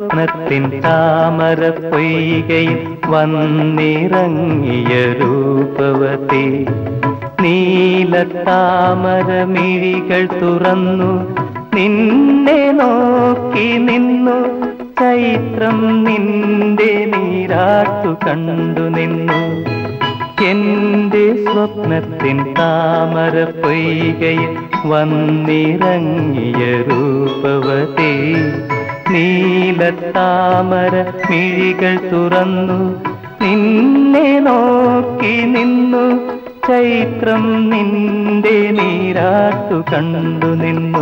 സ്വപ്നത്തിൻ താമര പൊയ്കയിൽ വന്നിറങ്ങിയ രൂപവതി നീലത്താമര മിഴികൾ തുറന്നു നിന്നെ നോക്കി നിന്നു ചൈത്രം നിന്റെ നീരാട്ടു കണ്ടു നിന്നു എന്റെ സ്വപ്നത്തിൻ താമര പൊയ്കയിൽ വന്നിറങ്ങിയ രൂപവതി നീലത്താമര മിഴികൾ തുറന്നു നിന്നെ നോക്കി നിന്നു ചൈത്രം നിന്റെ നീരാട്ടു കണ്ടു നിന്നു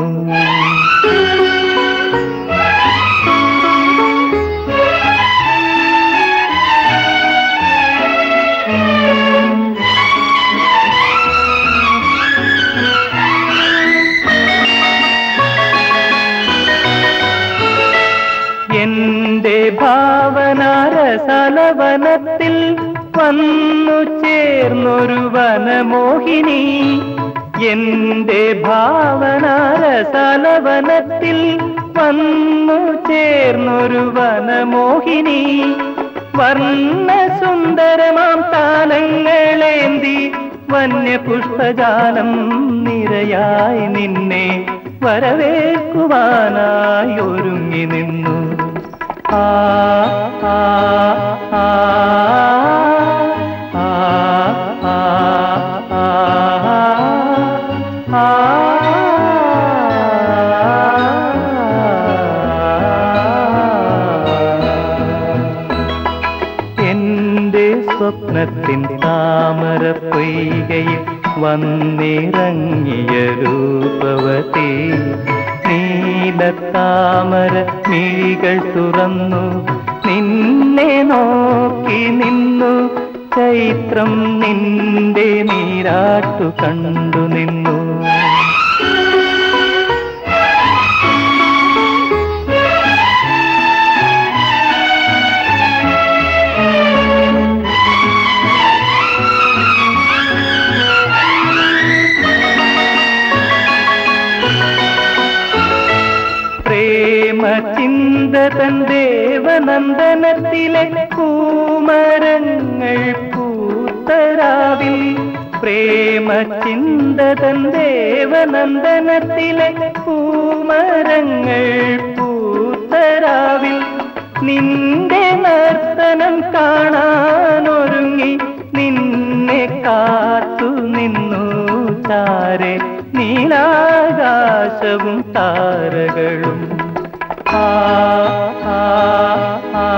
എന്റെ ഭാവനാരസലവനത്തിൽ വന്നു ചേർന്നൊരു വനമോഹിനി എന്റെ ഭാവനാരസലവനത്തിൽ വന്നു ചേർന്നൊരു വനമോഹിനി വർണ്ണ സുന്ദരമാം താലങ്ങളേന്തി വന്യപുഷ്പജാലം നിരയായി നിന്നെ വരവേൽക്കുവാനായി ഒരുങ്ങി നിന്നു ആ ആ ആ ആ ആ ആ ആ എന്റെ സ്വപ്നത്തിൻ താമര പൊയ്കയിൽ വന്നിറങ്ങിയ രൂപവതി നീലത്താമര മിഴികൾ തുറന്നു നിന്നെ നോക്കി നിന്നു ചൈത്രം നിന്റെ നീരാട്ടു കണ്ടു നിന്നു പ്രേമ ചിന്തതൻ ദേവനന്ദനത്തിലെ പൂമരങ്ങൾ പൂത്തരാവിൽ പ്രേമ ചിന്തതൻ ദേവനന്ദനത്തിലെ പൂമരങ്ങൾ പൂത്തരാവിൽ നിന്റെ നർത്തനം കാണാനൊരുങ്ങി നിന്നെ കാത്തു നിന്നു ചാരെ നീലാകാശവും താരകളും ആ ആ ആ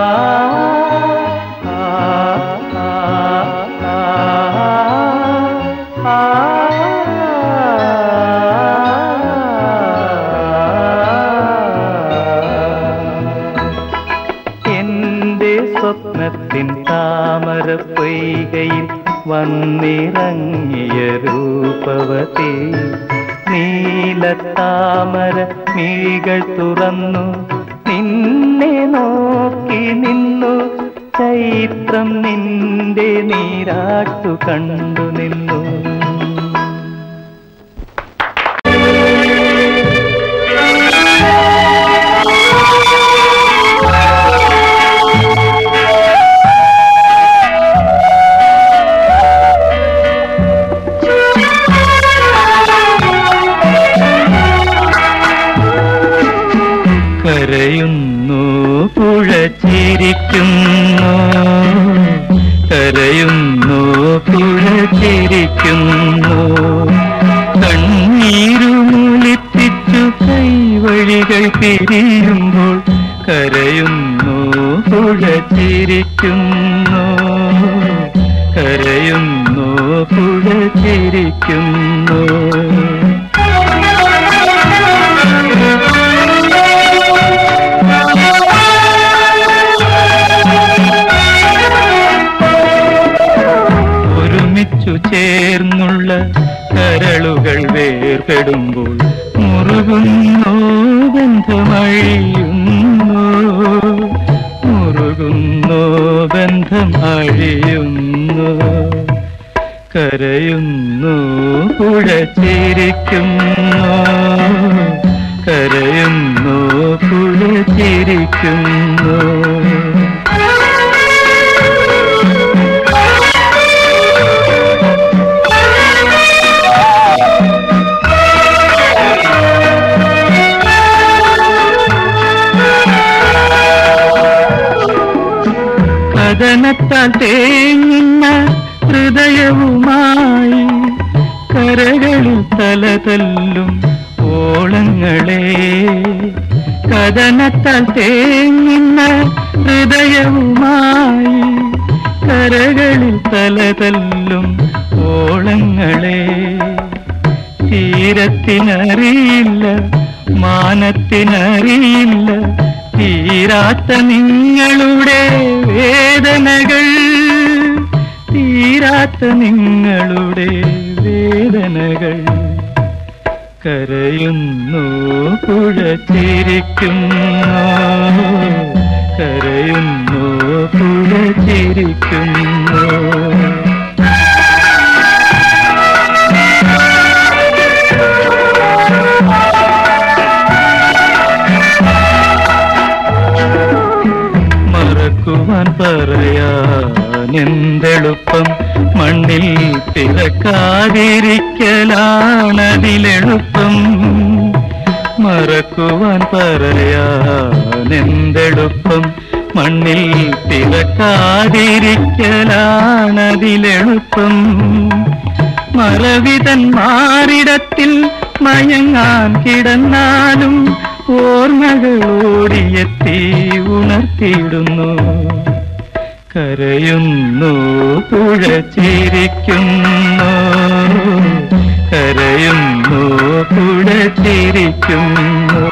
ആ ആ ആ എന്റെ സ്വപ്നത്തിൻ താമര പൊയ്കയിൽ വന്നിറങ്ങിയ രൂപവതി നീലത്താമര മിഴികൾ തുറന്നു നിന്നെ നോക്കി നിന്നു ചൈത്രം നിന്റെ നീരാട്ടു കണ്ടു നിന്നു കരയുന്നു പുഴ ചിരിക്കുന്നു കരയുന്നു പുഴ ചിരിക്കുന്നു കണ്ണീരുമൂലിപ്പിച്ചു കൈവഴികൾ പിരിയുമ്പോൾ കരയുന്നു പുഴ ചിരിക്കുന്നു കരയുന്നു പുഴ ചിരിക്കുന്നു ഒരുമിച്ചു ചേർന്നുള്ള കരളുകൾ വേർപെടുമ്പോൾ മുറുകുന്നു ബന്ധമഴിയുന്നു മുറുകുന്നു ബന്ധം അഴിയുന്നു കരയുന്നു പുഴ ചിരിക്കുന്നു കരയുന്നു പുഴ ചിരിക്കുന്നു കഥനത്താൽ തേങ്ങുന്ന ഹൃദയവുമായി കരകളിൽ തലതല്ലും ഓളങ്ങളെ കഥനത്താൽ തേങ്ങുന്ന ഹൃദയവുമായി കരകളിൽ തലതല്ലും ഓളങ്ങളെ തീരത്തിനറിയില്ല മാനത്തിനറിയില്ല തീരാത്ത നിങ്ങളുടെ വേദനകൾ തീരാത്ത നിങ്ങളുടെ വേദനകൾ കരയുന്നു പുഴ ചിരിക്കുന്നു കരയുന്നു പുഴ ചിരിക്കുന്നു മറക്കുവാൻ പറയാനെന്തെളുപ്പം മണ്ണിൽ പിറക്കാതിരിക്കലാണതിലെളുപ്പം മറക്കുവാൻ പറയാനെന്തെളുപ്പം മണ്ണിൽ പിറക്കാതിരിക്കലാണതിലെളുപ്പം മറവിതൻ മാറിടത്തിൽ മയങ്ങാൻ കിടന്നാലും ഓർമ്മകളോടിയെത്തി ഉണർത്തിയിടുന്നു കരയുന്നു പുഴ ചിരിക്കുന്നു കരയുന്നു പുഴ ചിരിക്കുന്നു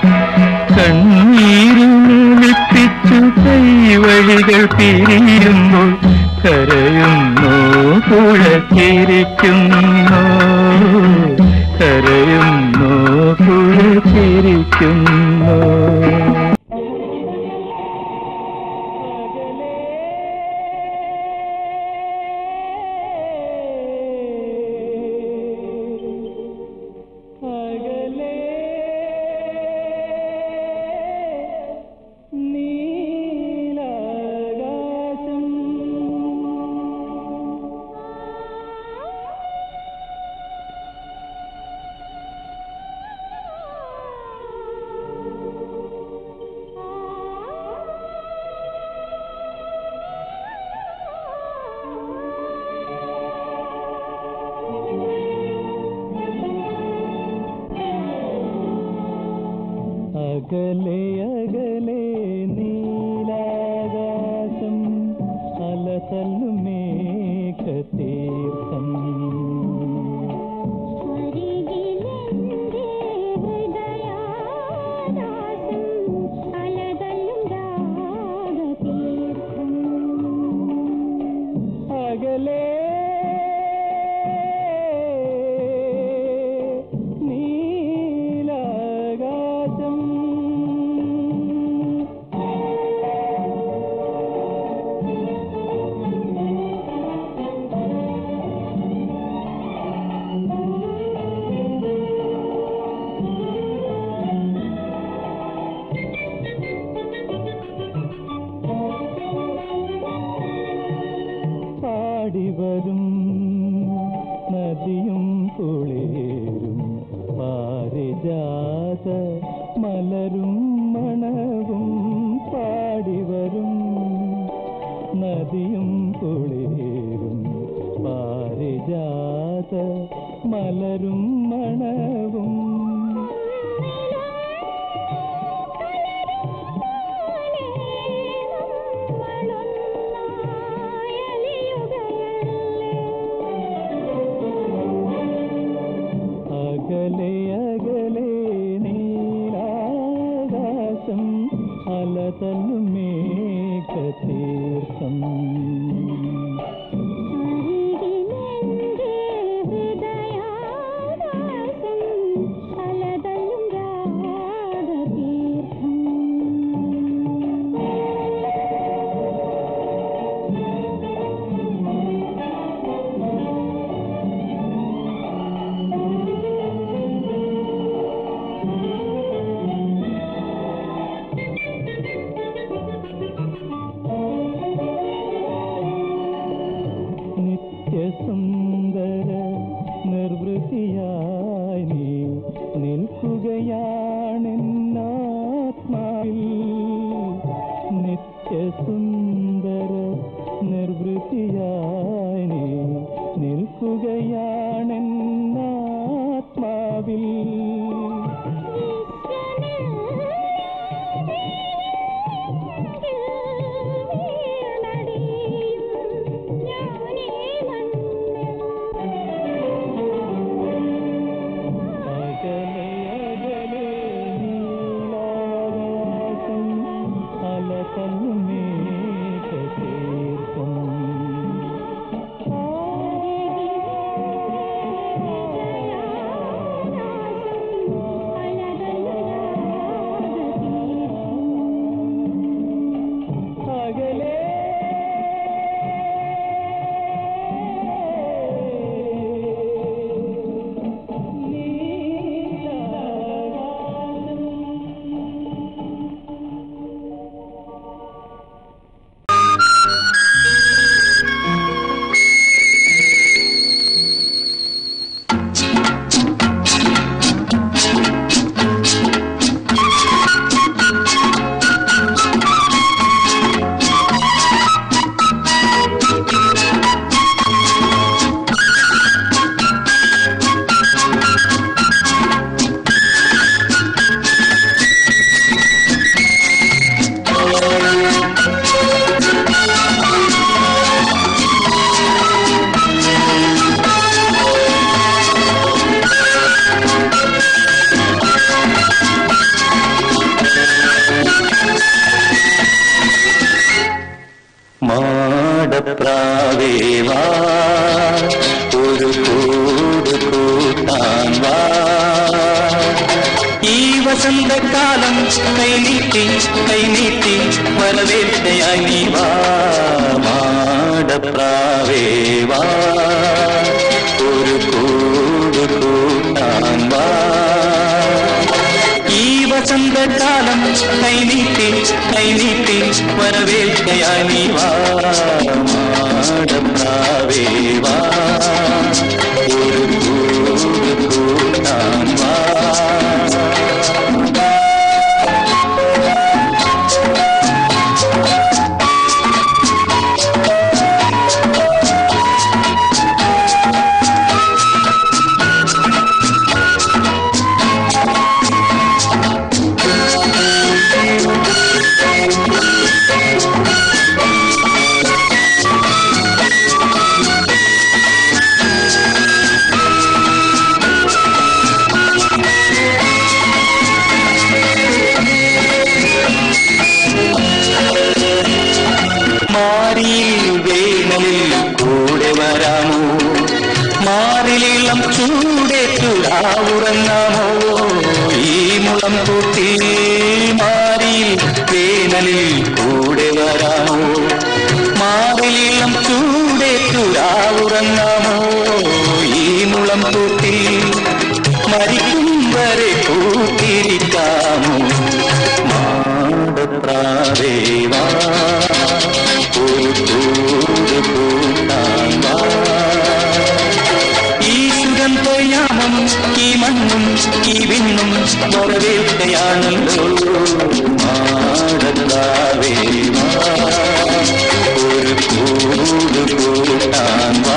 കണ്ണീരിലിപ്പിച്ചു കൈവഴികൾ പിരിയുമ്പോൾ കരയുന്നു പുഴ ചിരിക്കുന്നു കരയുന്നു പുഴ ചിരിക്കുന്നു അകലെ നീലാകാശം അകലെ അകലെ നീലാകാശം അലതല്ലും മേഘതീർത്ഥം അരികിലെന്റെ ഹൃദയാകാശം അലതല്ലും രാഗതീർത്ഥം അകലെ നീലാകാശം പാടിവരും നദിയും കുളിരും പാരിജാത മലരും മണവും പാടിവരും നദിയും കുളിരും പാരിജാത മലരും മണവും അകലെ അകലെ നീലാകാശം അലതല്ലും മേഘതീർത്ഥം അരികിലെന്റെ ഹൃദയാകാശം നിത്യസുന്ദര നിർവൃതിയായി നീ നിൽക്കുകയാണെന്നാത്മാവിൽ നിത്യസുന്ദര നിർവൃതിയായി നീ നിൽക്കുകയാണെന്നാത്മാവിൽ അകലെ അകലെ നീലാകാശം അലതല്ലും മേഘതീർത്ഥം അകലെ മാടപ്രാവേവാ ഒരു കൂട് കൂട്ടാൻ വാ ഈ വസന്തകാലം കൈനീട്ടി കൈനീട്ടി വരവേറ്റയായി നീ വാ മാടപ്രാവേവാ ഒരു കൂട് കൂട്ടാൻ വാ ഈ വസന്തകാലം കൈനീട്ടി കൈനീട്ടി വരവേൽക്കയായി നീ വാ മാടപ്രാവേ വാ ഒരു കൂട് കൂട്ടാൻ വാ മാറിയിൽ വേനലിൽ കൂടെ വരാമോ മാറിലിളം ചൂടേറ്റുരാവുറങ്ങാമോ ഈ മുളം കൂട്ടി മാറിയിൽ വേനലിൽ കൂടെ വരാമോ മാറിലിളം ചൂടേറ്റുരാവുറങ്ങാമോ ഈ മുളം കൂട്ടി മരിക്കും വരെ കൂട്ടിരിക്കാമോ മാടപ്രാവേവാ ഒരു കൂട് കൂട്ടാൻ വാ. ഈ സുഗന്ധയാമം ഈ മണ്ണും ഈ വിണ്ണും വരവേൽക്കയാണല്ലോ മാടപ്രാവേവാ ഒരു കൂട് കൂട്ടാൻ വാ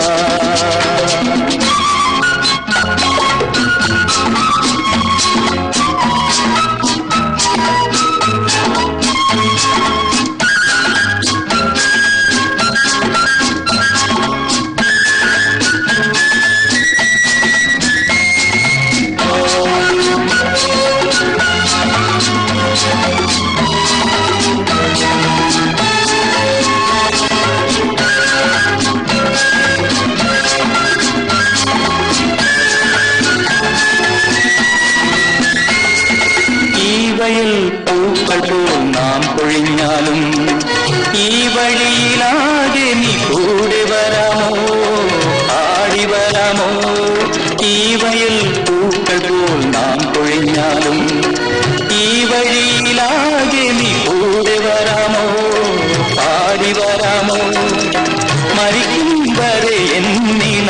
ഈ വയൽ പൂക്കൾ പോൽ നാം പൊഴിഞ്ഞാലും ഈ വഴിയിലാകെ നീ കൂടെ വരാമോ ആടി വരാമോ ഈ വയൽ പൂക്കൾ പോൽ നാം പൊഴിഞ്ഞാലും ഈ വഴിയിലാകെ നീ കൂടെ വരാമോ ആടി വരാമോ മരിക്കും വരെ എൻ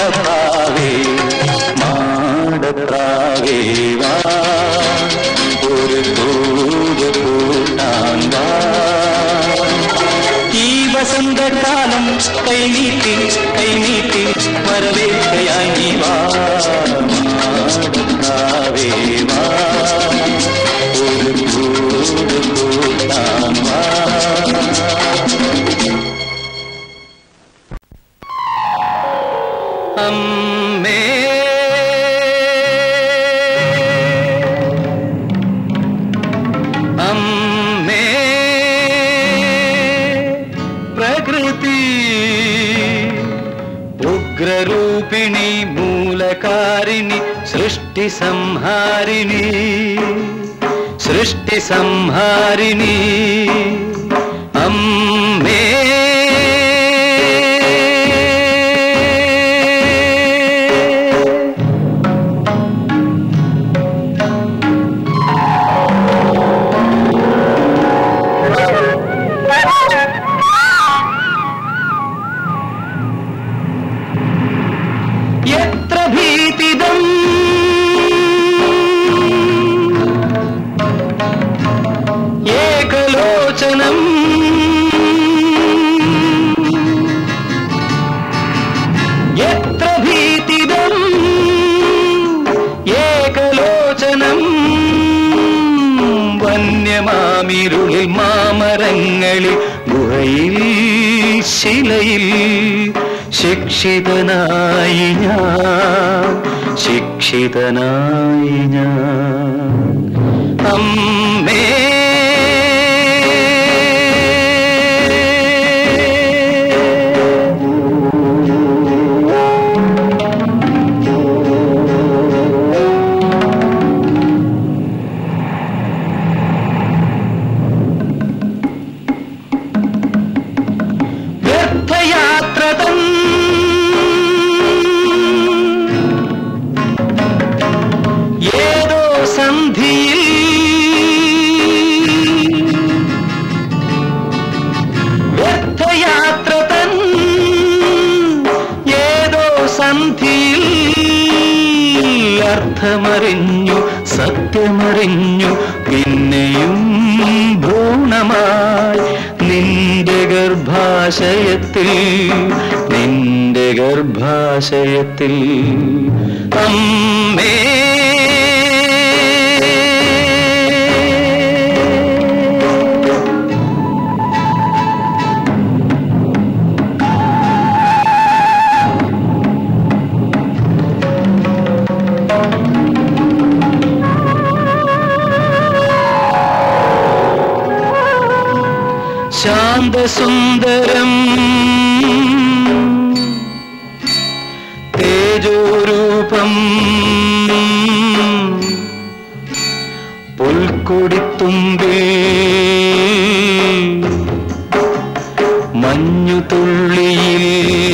മാടപ്രാവേ മാടപ്രാവേ വാ ഒരു കൂട് കൂട്ടാൻ വാ ഈ വസന്തകാലം കൈനീട്ടി കൈനീട്ടി വരവേൽക്കയായി നീ വാ മാടപ്രാവേ വാ ഒരു കൂട് കൂട്ടാൻ വാ അമ്മേ അമ്മേ പ്രകൃതി ഉഗ്രരൂപിണി മൂലകാരിണി സൃഷ്ടി സംഹാരിണി സൃഷ്ടി സംഹാരിണി അമ്മേ എത്ര ഭീതിതം ഏകലോചനം എത്ര ഭീതിതം ഏകലോചനം വന്യമാമിരുളിൽ മാമരങ്ങളിൽ ഗുഹയിൽ ശിലയിൽ ശിക്ഷിതനായി ഞാൻ ശിക്ഷിതനായി ഞാൻ അമ്മേ വ്യർത്ഥയാത്ര തൻ ഏതോ സന്ധിയിൽ വ്യർത്ഥയാത്ര തൻ ഏതോ സന്ധിയിൽ അർത്ഥമറിഞ്ഞു സത്യമറിഞ്ഞു പിന്നെയും ഭ്രൂണമായി നിന്റെ ഗർഭാശയത്തിൽ നിന്റെ ഗർഭാശയത്തിൽ അമ്മേ ശാന്തസുന്ദരം തേജോരൂപം പുൽക്കൊടിത്തുമ്പിൽ മഞ്ഞുതുള്ളിയിൽ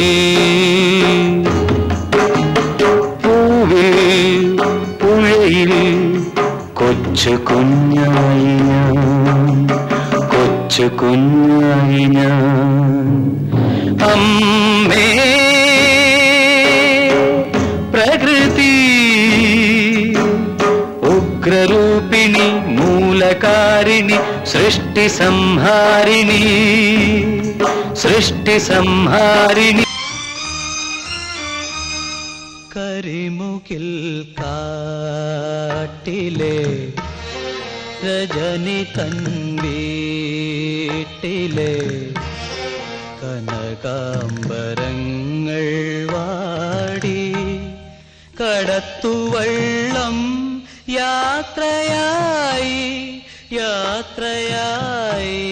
പൂവിൽ പുഴയിൽ കൊച്ചു കുഞ്ഞായി ഞാൻ കൊച്ചു കുഞ്ഞായി ഞാൻ അമ്മേ പ്രകൃതി ഉഗ്രരൂപിണി മൂലകാരിണി സൃഷ്ടി സംഹാരിണി സൃഷ്ടി സംഹാരിണി കരിമുകിൽ കാട്ടിലെ രജനി തൻ വീട്ടിലെ കനകാംബരങ്ങൾ വാടി കടത്തുവള്ളം യാത്രയായി യാത്രയായി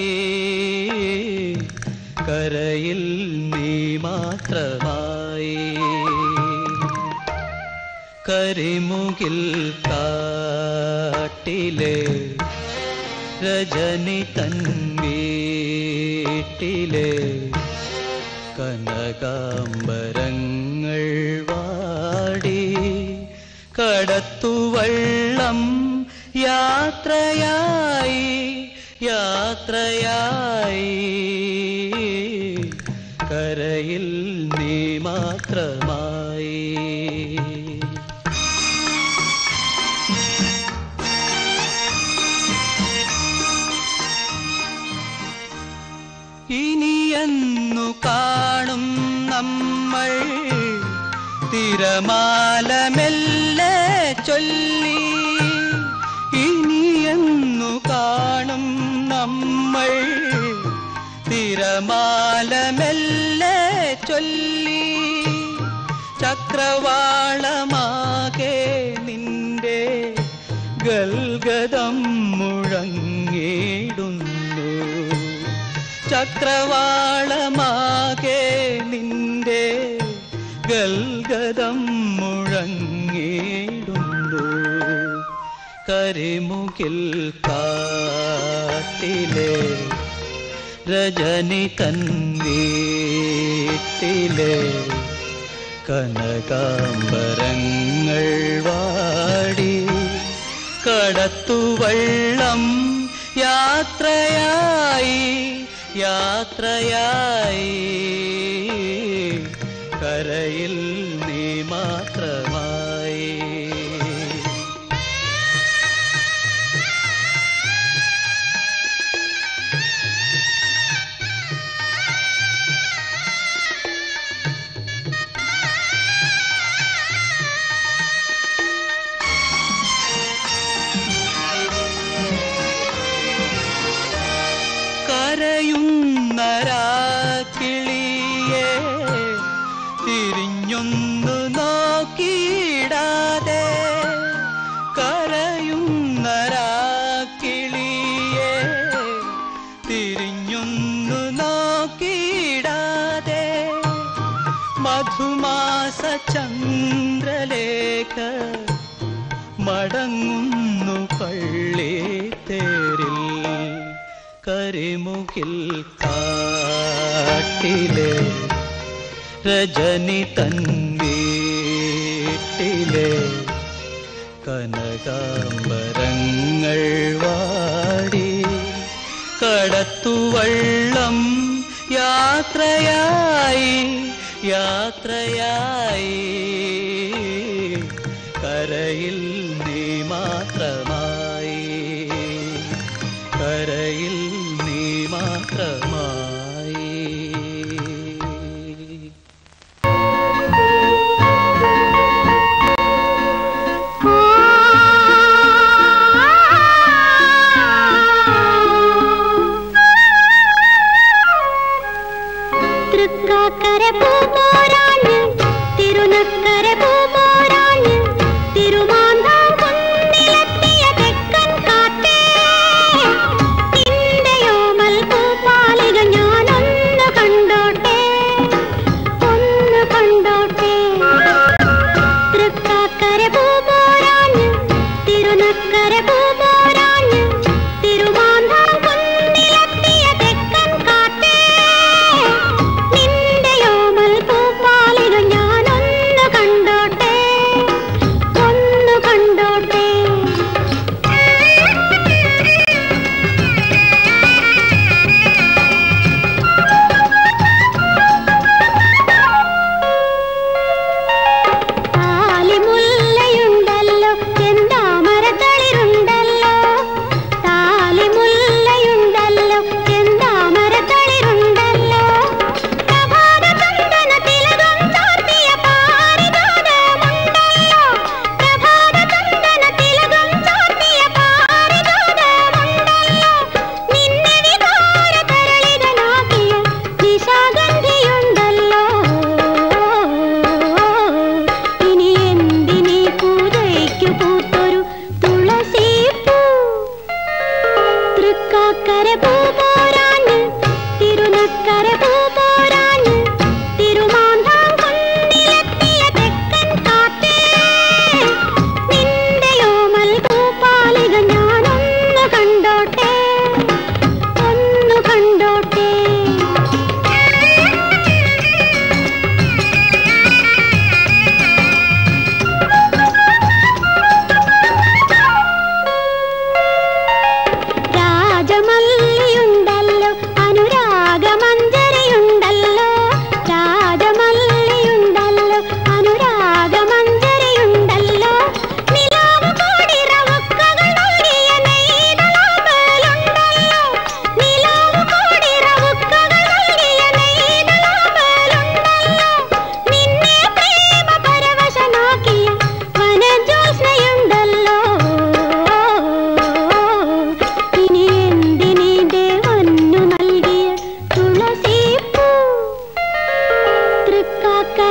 കരയിൽ നീ മാത്രമായി കരിമുകിൽ കാട്ടിലെ രജനി തൻ വീട്ടിലെ കനകാംബരങ്ങൾ വാടി കടത്തുവള്ളം യാത്രയായി യാത്രയായി കരയിൽ നീ മാത്രമായി ഇനിയെന്നു കാണും നമ്മൾ തിരമാല മെല്ലെ ചൊല്ലി ഇനിയെന്നു കാണും നമ്മൾ തിരമാല മെല്ലെ ചൊല്ലി ചക്രവാളമാകെ നിന്റെ ഗൽഗതം മുഴങ്ങിടുന്നു ചക്രവാളമാകെ നിന്റെ ഗൽഗതം മുഴങ്ങിടുന്നു കരിമുകിൽ കാട്ടിലെ രജനി തന്നീട്ടിലെ കനകാംബരങ്ങൾ വാടി കടത്തുവള്ളം യാത്രയായി യാത്രയായി കരയിൽ നീ മാത്രമായി കരയുന്ന രാക്കിളിയെ തിരിഞ്ഞൊന്നു നോക്കിയിടാതെ കരയുന്ന രാക്കിളിയെ തിരിഞ്ഞൊന്നു നോക്കിയിടാതെ മധുമാസ ചന്ദ്രലേഖ മടങ്ങുന്നു പള്ളി തേരിൽ കരിമുകിൽ കാട്ടിലെ രജനി തന്നീട്ടിലെ കനകാംബരങ്ങൾ വാടി കടത്തുവള്ളം യാത്രയായി യാത്രയായി കരയിൽ നീ മാത്രമായി കരയിൽ നീ മാത്രമായി തൃക്കാക്കര പൂപോരാണ് തിരുനക്കര പൂപോരാണ് തിരുമാന്താം കുന്നിലെത്തിയ തെക്കൻ കാറ്റേ നിന്റെയോമൽ പൂപ്പാലിക ഞാനൊന്ന് കണ്ടോട്ടെ ഒന്ന് കണ്ടോട്ടെ തൃക്കാക്കര പൂപോരാണ് തിരുനക്കര പൂപോരാണ് തിരുമാന്താം കുന്നിലെത്തിയ തെക്കൻ കാറ്റേ നിന്റെയോമൽ പൂപ്പാലിക ഞാനൊന്ന്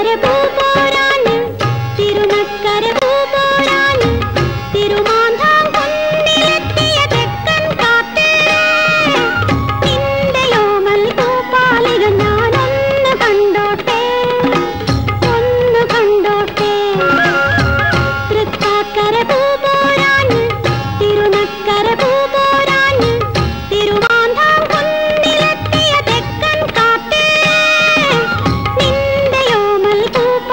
പൂപോരാണ് തിരുനക്കര പൂപോരാണ് തിരുമാന്താം കുന്നിലെത്തിയ തെക്കൻ കാറ്റ് നിന്റെയോമൽ പൂപ്പാലിക ഞാനൊന്ന് കണ്ടോട്ടെ ഒന്ന് കണ്ടോട്ടെ തൃക്കാക്കര പൂപോരാണ് തിരുനക്കര പൂപോരാണ് തിരുവാന്താം കുന്നിലെത്തിയ തെക്കൻ കാറ്റ് നിന്റെയോമൽ പൂപ്പാലിക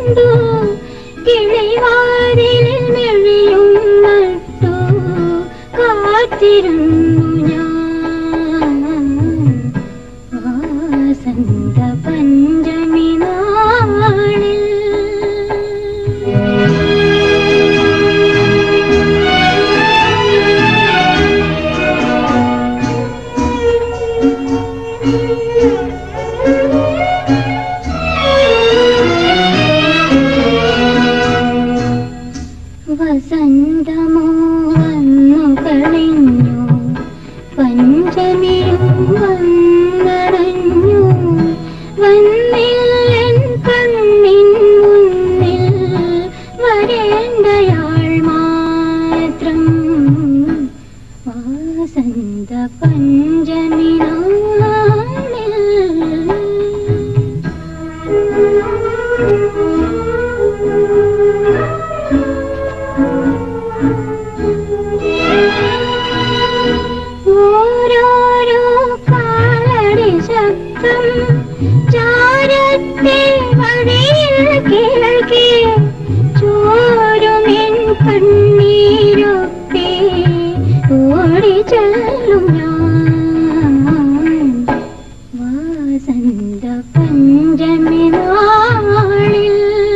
കണ്ടു കിളിവാതിലിൽ മെഴിയും നട്ടു കാത്തിരുന്നു ഞാൻ വാസന്ത പഞ്ചമി നാളിൽ വസന്തമോ വന്നു കഴിഞ്ഞു പഞ്ചമിയും വന്നടഞ്ഞു വന്നില്ലൻ കണ്ണിൻ മുന്നിൽ വരേണ്ടയാൾ മാത്രം വാസന്ത പഞ്ചമി നാളിൽ ഓരോരോ കാലടി ശബ്ദം ചാരത്തെ വഴിയിൽ കേൾക്കേ ചോരുമെൻ കണ്ണീരൊക്കെ ഓടി ചെല്ലും ഞാൻ വാസന്ത പഞ്ചമി നാളിൽ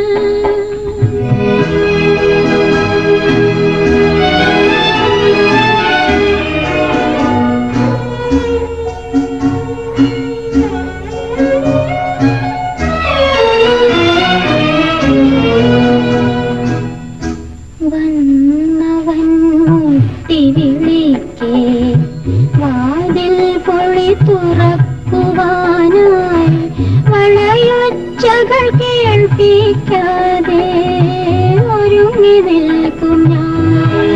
വന്നവൻ മുട്ടി വിളിക്കേ വാതിൽ പൊളി തുറക്കുവാനായി വളയൊച്ചകൾ കേൾപ്പിക്കാതെ ഒരുങ്ങി നിൽക്കും ഞാൻ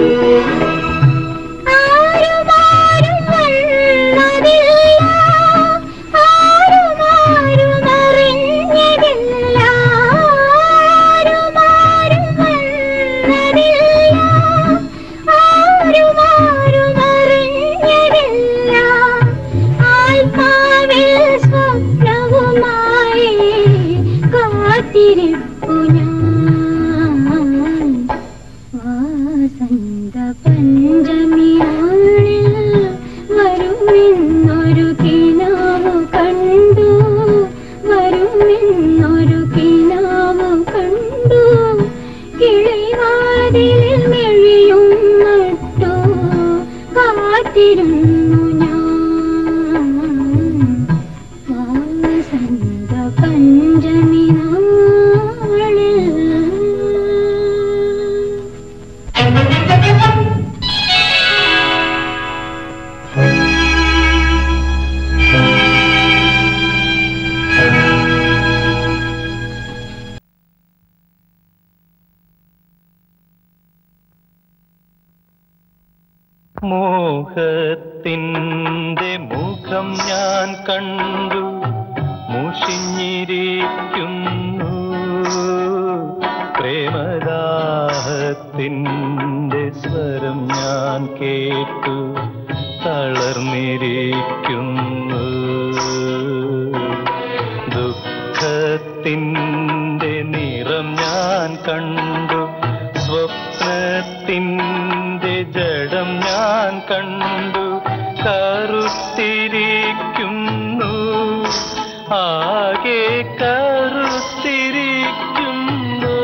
ആരുമാരും വന്നതില്ല ആരുമാരും അറിഞ്ഞതില്ല ആരുമാരും വന്നതില്ല ആരുമാരും അറിഞ്ഞതില്ല ആത്മാവിൽ സ്വപ്നവുമായി കാത്തിരിപ്പു ഞാൻ വാസന്ത പഞ്ചമിയാളിൽ വരുമെന്നൊരു കിനാവ് കണ്ടു വരുമെന്നൊരു കിനാവ് കണ്ടു കിളിവാതിലിൽ മെഴിയും നട്ടു കാത്തിരുന്നു ഞാൻ വാസന്ത പഞ്ചമി നാളിൽ മോഹത്തിൻ്റെ മുഖം ഞാൻ കണ്ടു മുഷിഞ്ഞിരിക്കുന്നു പ്രേമദാഹത്തിൻ്റെ സ്വരം ഞാൻ കേട്ടു തളർന്നിരിക്കുന്നു ദുഃഖത്തിൻ്റെ നിറം ഞാൻ കണ്ടു സ്വപ്നത്തിൻ്റെ ജഡം ഞാൻ കണ്ടു കറുത്തിരിക്കുന്നു ആകെ കറുത്തിരിക്കുന്നു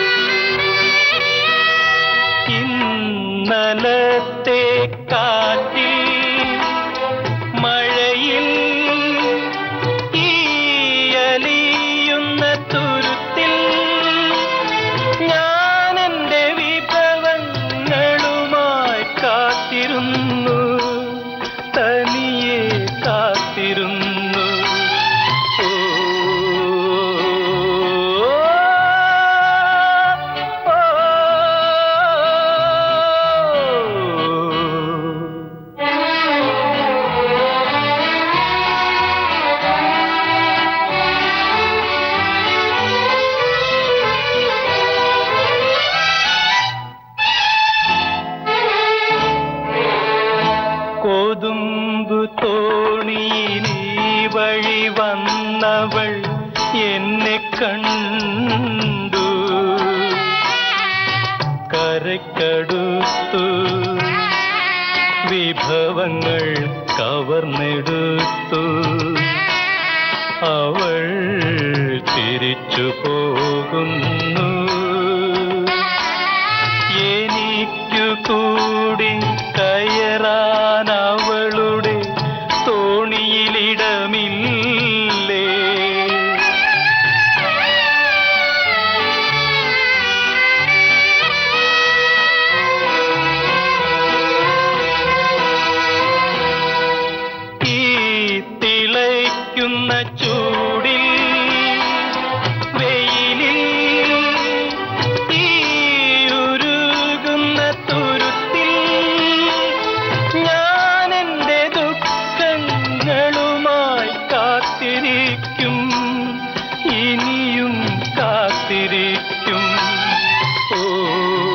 ഇന്നലത്തെ കാറ്റ് കണ്ടു കരക്കടുത്തു വിഭവങ്ങൾ കവർന്നെടുത്തു അവൾ തിരിച്ചു പോകുന്നു എനിക്കു കൂടി കയറാൻ അവളുടെ തോണിയിലിടമില്ലേ ഈ തിളയ്ക്കുന്ന ചൂടിൽ വെയിലിൽ ഈ ഉരുകുന്ന തുരുത്തിൽ ഞാൻ എൻ്റെ ദുഃഖങ്ങളുമായി കാത്തിരിക്കും ഇനിയും കാത്തിരിക്കും